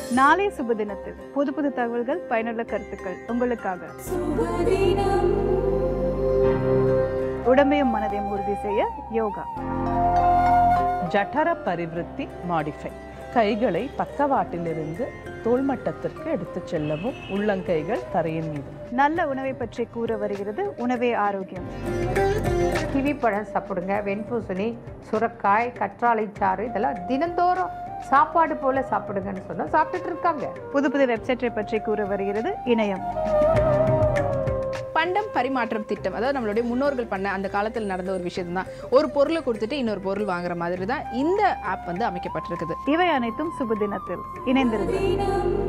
நாளைய சுப தினத்தில் புது புது தகவல்கள் பயனுள்ள கருத்துக்கள் உங்களுக்காக உடம்பையும் மனதையும் உறுதி செய்ய யோகா ஜಠர பரிவிருத்தி மாடிஃபை கைகளை பக்கவாட்டிலிருந்து தோள்மட்டத்திற்கு எடுத்துச் செல்லவும் உள்ளங்கைகள் தரையின் மீது நல்ல உணவை பற்றி கூற வருகிறது உணவே ஆரோக்கியம் கிவி பழம் சாப்பிடுங்க வெண்பூசணி சுரக்காய் கற்றாழை சாறு இதெல்லாம் தினந்தோறும் சாப்பாடு போல சாப்பிடுங்கன்னு சொன்னா சாப்பிட்டுட்டு இருக்காங்க புது புது வெப்சைட்டை பற்றி கூற வருகிறது இணையம் பண்டம் பரிமாற்றம் திட்டம் அதாவது நம்மளுடைய முன்னோர்கள் பண்ண அந்த காலத்தில் நடந்த ஒரு விஷயம் தான் ஒரு பொருளை கொடுத்துட்டு இன்னொரு பொருள் வாங்குற மாதிரி தான் இந்த ஆப் வந்து அமைக்கப்பட்டிருக்குது இவை அனைத்தும் சுப தினத்தில் இணைந்திருங்கள்